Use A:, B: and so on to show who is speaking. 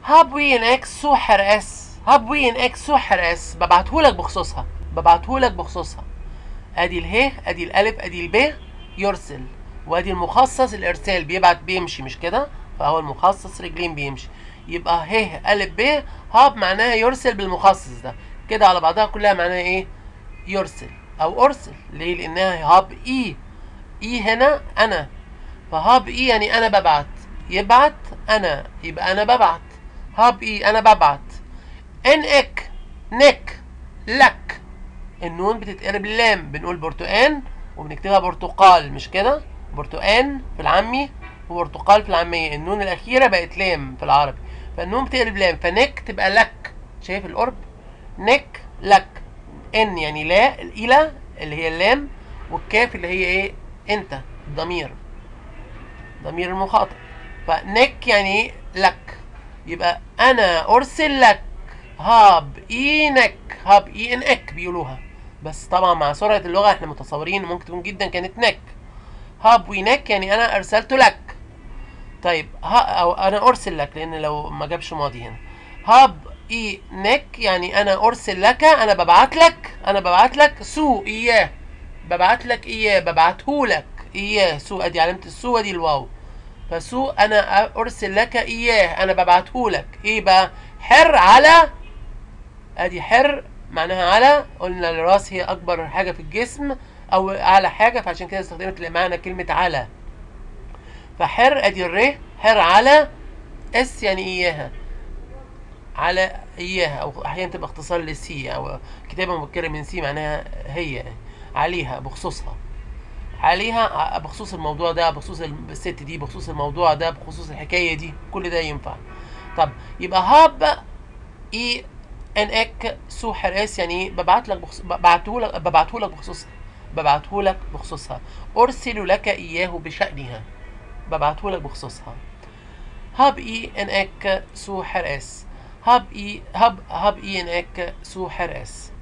A: هاب وين اكس سو حرقس هاب وين اكس سو حرقس ببعتهولك بخصوصها ببعتهولك بخصوصها ادي اله ادي الالف ادي الب يرسل وادي المخصص الارسال بيبعت بيمشي مش كده فهو المخصص رجلين بيمشي يبقى ه الف ب هاب معناها يرسل بالمخصص ده كده على بعضها كلها معناها ايه يرسل او ارسل ليه لانها هاب اي اي هنا انا فهاب اي يعني انا ببعت يبعت انا يبقى انا ببعت هاب اي انا ببعت ان اك نك لك النون بتتقلب اللام بنقول برتقان وبنكتبها برتقال مش كده برتقان في العامي وبرتقال في العامية النون الأخيرة بقت لام في العربي فالنون بتقلب لام فنك تبقى لك شايف القرب نك لك ان يعني لا الإلى اللي هي اللام والكاف اللي هي ايه انت الضمير ضمير المخاطب فنك يعني ايه لك يبقى انا ارسل لك هاب اينك هاب اينك بيقولوها بس طبعا مع سرعه اللغه احنا متصورين إن ممكن تكون جدا كانت نك هاب وينك يعني انا ارسلت لك طيب ها او انا ارسل لك لان لو ما جابش ماضي هنا هاب اي نك يعني انا ارسل لك انا ببعت لك انا ببعت لك سو اياه ببعت لك اياه ببعته لك اياه سو ادي علامه السو ادي الواو فسو انا ارسل لك اياه انا ببعته لك ايه بقى حر على ادي حر معناها على قلنا الراس هي اكبر حاجه في الجسم او اعلى حاجه فعشان كده استخدمت معنى كلمه على فحر ادي الر حر على اس يعني اياها على اياها او احيانا تبقى اختصار لسي او كتابه مبكره من سي معناها هي يعني عليها بخصوصها عليها بخصوص الموضوع ده بخصوص الست دي بخصوص الموضوع ده بخصوص الحكايه دي كل ده ينفع طب يبقى هاب اي ان اك سو حراس يعني ايه ببعت لك بخص... ببعته لك ببعته لك بخصوصها ببعته لك بخصوصها ارسل لك اياه بشانها ببعته لك بخصوصها هاب اي ان اك سو حراس هاب اي هاب هاب اي ان اك سو حراس